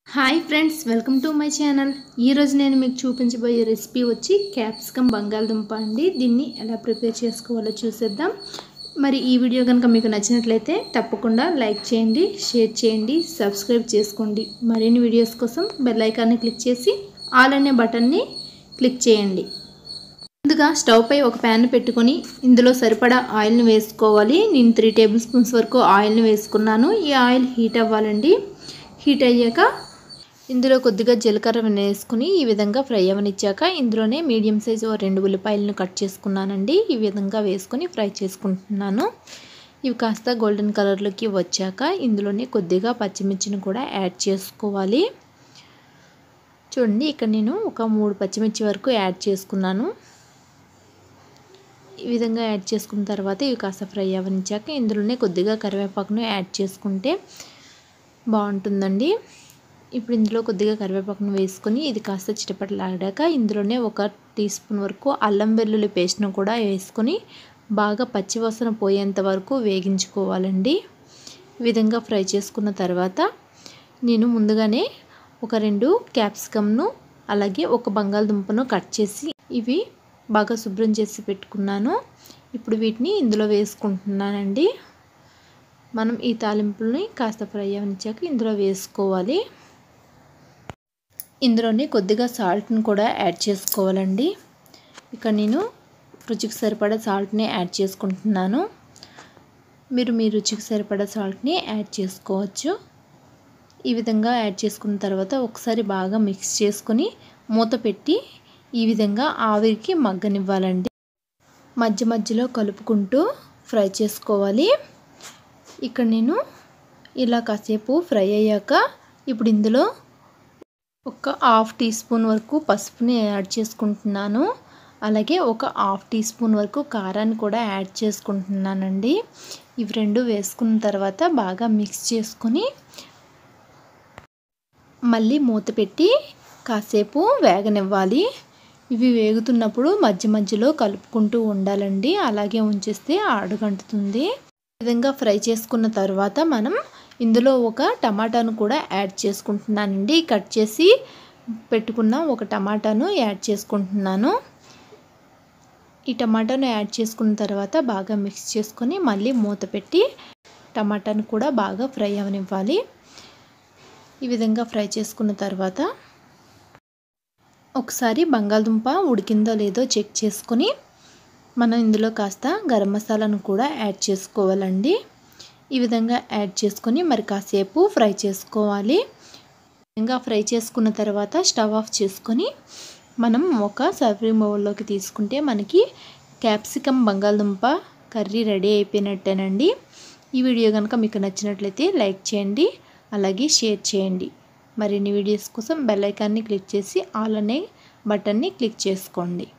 hi friends welcome to my channel ఈరోజు నేను మీకు చూపించబోయే రెసిపీ వచ్చి క్యాప్సికమ్ బంగాళదుంప అండి దీన్ని ఎలా ప్రిపేర్ చేసుకోవాలో చూసేద్దాం మరి ఈ వీడియో కనుక మీకు నచ్చినట్లయితే తప్పకుండా లైక్ చేయండి షేర్ చేయండి సబ్స్క్రైబ్ చేసుకోండి మరిన్ని వీడియోస్ కోసం బెల్ ఐకాన్ని క్లిక్ చేసి ఆల్ అనే బటన్ని క్లిక్ చేయండి ముందుగా స్టవ్ పై ఒక ప్యాన్ పెట్టుకొని ఇందులో సరిపడా ఆయిల్ని వేసుకోవాలి నేను త్రీ టేబుల్ స్పూన్స్ వరకు ఆయిల్ని వేసుకున్నాను ఈ ఆయిల్ హీట్ అవ్వాలండి హీట్ అయ్యాక ఇందులో కొద్దిగా జీలకర్ర వేసుకుని ఈ విధంగా ఫ్రై అవనిచ్చాక ఇందులోనే మీడియం సైజు ఓ రెండు ఉల్లిపాయలను కట్ చేసుకున్నానండి ఈ విధంగా వేసుకొని ఫ్రై చేసుకుంటున్నాను ఇవి కాస్త గోల్డెన్ కలర్లోకి వచ్చాక ఇందులోనే కొద్దిగా పచ్చిమిర్చిని కూడా యాడ్ చేసుకోవాలి చూడండి ఇక్కడ నేను ఒక మూడు పచ్చిమిర్చి వరకు యాడ్ చేసుకున్నాను ఈ విధంగా యాడ్ చేసుకున్న తర్వాత ఇవి కాస్త ఫ్రై అవనిచ్చాక ఇందులోనే కొద్దిగా కరివేపాకును యాడ్ చేసుకుంటే బాగుంటుందండి ఇప్పుడు ఇందులో కొద్దిగా కరివేపాకును వేసుకొని ఇది కాస్త చిటపటలాడాక ఇందులోనే ఒక టీ స్పూన్ వరకు అల్లం వెల్లుల్లి పేస్ట్ను కూడా వేసుకొని బాగా పచ్చివాసన పోయేంత వరకు వేగించుకోవాలండి ఈ విధంగా ఫ్రై చేసుకున్న తర్వాత నేను ముందుగానే ఒక రెండు క్యాప్సికమ్ను అలాగే ఒక బంగాళదుంపను కట్ చేసి ఇవి బాగా శుభ్రం చేసి పెట్టుకున్నాను ఇప్పుడు వీటిని ఇందులో వేసుకుంటున్నానండి మనం ఈ తాలింపుల్ని కాస్త ఫ్రై అవనిచ్చాక ఇందులో వేసుకోవాలి ఇందులోనే కొద్దిగా సాల్ట్ని కూడా యాడ్ చేసుకోవాలండి ఇక్కడ నేను రుచికి సరిపడా సాల్ట్ని యాడ్ చేసుకుంటున్నాను మీరు మీ రుచికి సరిపడా సాల్ట్ని యాడ్ చేసుకోవచ్చు ఈ విధంగా యాడ్ చేసుకున్న తర్వాత ఒకసారి బాగా మిక్స్ చేసుకొని మూత పెట్టి ఈ విధంగా ఆవిరికి మగ్గనివ్వాలండి మధ్య మధ్యలో కలుపుకుంటూ ఫ్రై చేసుకోవాలి ఇక్కడ నేను ఇలా కాసేపు ఫ్రై అయ్యాక ఇప్పుడు ఇందులో ఒక హాఫ్ టీ స్పూన్ వరకు పసుపుని యాడ్ చేసుకుంటున్నాను అలాగే ఒక హాఫ్ టీ స్పూన్ వరకు కారాన్ని కూడా యాడ్ చేసుకుంటున్నానండి ఇవి రెండు వేసుకున్న తర్వాత బాగా మిక్స్ చేసుకొని మళ్ళీ మూత పెట్టి కాసేపు వేగనివ్వాలి ఇవి వేగుతున్నప్పుడు మధ్య మధ్యలో కలుపుకుంటూ ఉండాలండి అలాగే ఉంచేస్తే అడుగంటుతుంది ఈ విధంగా ఫ్రై చేసుకున్న తర్వాత మనం ఇందులో ఒక టమాటాను కూడా యాడ్ చేసుకుంటున్నానండి కట్ చేసి పెట్టుకున్న ఒక టమాటాను యాడ్ చేసుకుంటున్నాను ఈ టమాటాను యాడ్ చేసుకున్న తర్వాత బాగా మిక్స్ చేసుకొని మళ్ళీ మూత పెట్టి టమాటాను కూడా బాగా ఫ్రై అవనివ్వాలి ఈ విధంగా ఫ్రై చేసుకున్న తర్వాత ఒకసారి బంగాళదుంప ఉడికిందో లేదో చెక్ చేసుకొని మనం ఇందులో కాస్త గరం మసాలాను కూడా యాడ్ చేసుకోవాలండి ఈ విధంగా యాడ్ చేసుకొని మరి కాసేపు ఫ్రై చేసుకోవాలి విధంగా ఫ్రై చేసుకున్న తర్వాత స్టవ్ ఆఫ్ చేసుకొని మనం ఒక సర్వింగ్ బౌల్లోకి తీసుకుంటే మనకి క్యాప్సికమ్ బంగాళదుంప కర్రీ రెడీ అయిపోయినట్టేనండి ఈ వీడియో కనుక మీకు నచ్చినట్లయితే లైక్ చేయండి అలాగే షేర్ చేయండి మరిన్ని వీడియోస్ కోసం బెల్ ఐకాన్ని క్లిక్ చేసి ఆల్ అనే బటన్ని క్లిక్ చేసుకోండి